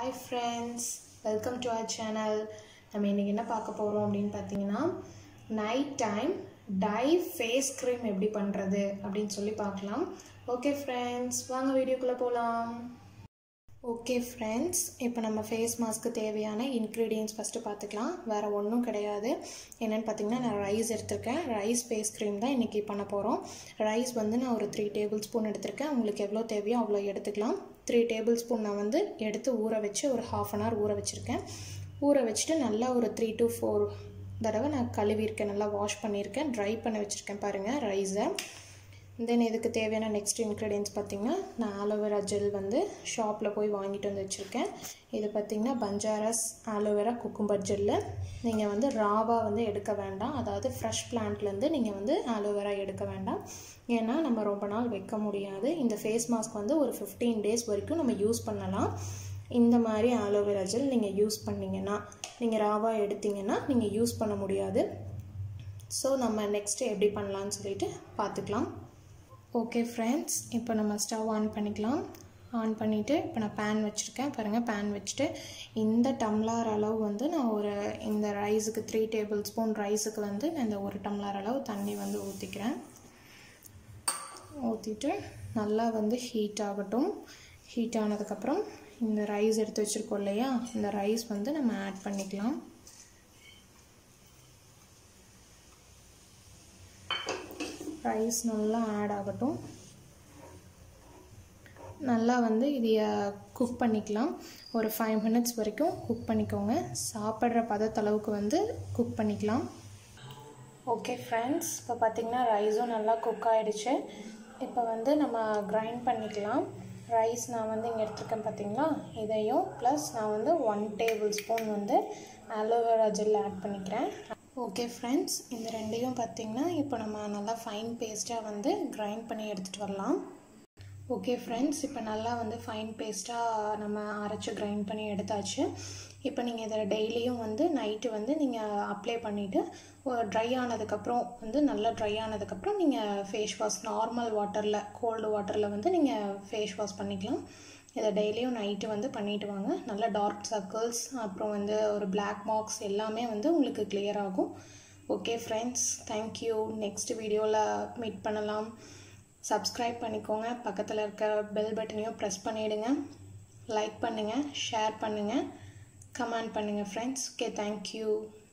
hi friends welcome to our channel நம்ம இன்றைக்கி என்ன பார்க்க போகிறோம் அப்படின்னு பார்த்தீங்கன்னா night time DIY face cream எப்படி பண்ணுறது அப்படின்னு சொல்லி பார்க்கலாம் ஓகே ஃப்ரெண்ட்ஸ் வாங்க வீடியோக்குள்ளே போகலாம் ஓகே ஃப்ரெண்ட்ஸ் இப்போ நம்ம ஃபேஸ் மாஸ்க்கு தேவையான இன்க்ரீடியன்ஸ் ஃபஸ்ட்டு பார்த்துக்கலாம் வேறு ஒன்றும் கிடையாது என்னென்னு பார்த்தீங்கன்னா நான் ரைஸ் எடுத்திருக்கேன் ரைஸ் ஃபேஸ் க்ரீம் தான் இன்றைக்கி பண்ண போகிறோம் ரைஸ் வந்து நான் ஒரு த்ரீ டேபிள் ஸ்பூன் எடுத்திருக்கேன் உங்களுக்கு எவ்வளோ தேவையோ அவ்வளோ எடுத்துக்கலாம் த்ரீ டேபிள் ஸ்பூன் நான் வந்து எடுத்து ஊற வச்சு ஒரு ஹாஃப் அன் ஹவர் ஊற வச்சுருக்கேன் ஊற வச்சுட்டு நல்லா ஒரு த்ரீ டு ஃபோர் தடவை நான் கழுவியிருக்கேன் நல்லா வாஷ் பண்ணியிருக்கேன் ட்ரை பண்ண வச்சுருக்கேன் பாருங்கள் ரைஸை தென் இதுக்கு தேவையான நெக்ஸ்ட் இன்க்ரீடியன்ஸ் பார்த்திங்கன்னா நான் ஆலோவேரா ஜெல் வந்து ஷாப்பில் போய் வாங்கிட்டு வந்து வச்சுருக்கேன் இது பார்த்திங்கன்னா பஞ்சாரஸ் ஆலோவேரா குக்கும்பர் ஜெல்லு நீங்கள் வந்து ராவாக வந்து எடுக்க வேண்டாம் அதாவது ஃப்ரெஷ் பிளான்ட்லேருந்து நீங்கள் வந்து ஆலோவேரா எடுக்க வேண்டாம் ஏன்னா நம்ம ரொம்ப நாள் வைக்க முடியாது இந்த ஃபேஸ் மாஸ்க் வந்து ஒரு ஃபிஃப்டீன் டேஸ் வரைக்கும் நம்ம யூஸ் பண்ணலாம் இந்த மாதிரி ஆலோவேரா ஜெல் நீங்கள் யூஸ் பண்ணிங்கன்னா நீங்கள் ராவாக எடுத்தீங்கன்னா நீங்கள் யூஸ் பண்ண முடியாது ஸோ நம்ம நெக்ஸ்ட்டு எப்படி பண்ணலான்னு சொல்லிட்டு பார்த்துக்கலாம் ஓகே ஃப்ரெண்ட்ஸ் இப்போ நம்ம ஸ்டவ் ஆன் பண்ணிக்கலாம் ஆன் பண்ணிவிட்டு இப்போ நான் பேன் வச்சுருக்கேன் பாருங்கள் பேன் வச்சுட்டு இந்த டம்ளார் அளவு வந்து நான் ஒரு இந்த ரைஸுக்கு த்ரீ டேபிள் ஸ்பூன் ரைஸுக்கு வந்து நான் இந்த ஒரு டம்ளார் அளவு தண்ணி வந்து ஊற்றிக்கிறேன் ஊற்றிட்டு நல்லா வந்து ஹீட் ஆகட்டும் ஹீட் ஆனதுக்கப்புறம் இந்த ரைஸ் எடுத்து வச்சுருக்கோம் இல்லையா இந்த ரைஸ் வந்து நம்ம ஆட் பண்ணிக்கலாம் ரைஸ் நல்லா ஆட் ஆகட்டும் நல்லா வந்து இதைய குக் பண்ணிக்கலாம் ஒரு ஃபைவ் மினிட்ஸ் வரைக்கும் குக் பண்ணிக்கோங்க சாப்பிட்ற பதத்தளவுக்கு வந்து குக் பண்ணிக்கலாம் ஓகே ஃப்ரெண்ட்ஸ் இப்போ பார்த்திங்கன்னா ரைஸும் நல்லா குக் ஆகிடுச்சு இப்போ வந்து நம்ம கிரைண்ட் பண்ணிக்கலாம் ரைஸ் நான் வந்து இங்கே எடுத்துருக்கேன் பார்த்தீங்களா இதையும் ப்ளஸ் நான் வந்து ஒன் டேபிள் ஸ்பூன் வந்து அலோவேரா ஜெல் ஆட் பண்ணிக்கிறேன் ஓகே ஃப்ரெண்ட்ஸ் இந்த ரெண்டையும் பார்த்திங்கன்னா இப்போ நம்ம நல்லா ஃபைன் பேஸ்ட்டாக வந்து கிரைண்ட் பண்ணி எடுத்துகிட்டு வரலாம் ஓகே ஃப்ரெண்ட்ஸ் இப்போ நல்லா வந்து ஃபைன் பேஸ்ட்டாக நம்ம அரைச்சி கிரைண்ட் பண்ணி எடுத்தாச்சு இப்போ நீங்கள் இதில் டெய்லியும் வந்து நைட்டு வந்து நீங்கள் அப்ளை பண்ணிவிட்டு ட்ரை ஆனதுக்கப்புறம் வந்து நல்லா ட்ரை ஆனதுக்கப்புறம் நீங்கள் ஃபேஸ் வாஷ் நார்மல் வாட்டரில் கோல்டு வாட்டரில் வந்து நீங்கள் ஃபேஸ் வாஷ் பண்ணிக்கலாம் இதை டெய்லியும் நைட்டு வந்து பண்ணிட்டு வாங்க நல்ல டார்க் சர்க்கிள்ஸ் அப்புறம் வந்து ஒரு பிளாக் மார்க்ஸ் எல்லாமே வந்து உங்களுக்கு கிளியர் ஆகும் ஓகே ஃப்ரெண்ட்ஸ் தேங்க்யூ நெக்ஸ்ட் வீடியோவில் மீட் பண்ணலாம் சப்ஸ்கிரைப் பண்ணிக்கோங்க பக்கத்தில் இருக்க பெல் பட்டனையும் ப்ரெஸ் பண்ணிவிடுங்க லைக் பண்ணுங்கள் ஷேர் பண்ணுங்கள் கமெண்ட் பண்ணுங்கள் ஃப்ரெண்ட்ஸ் ஓகே தேங்க்யூ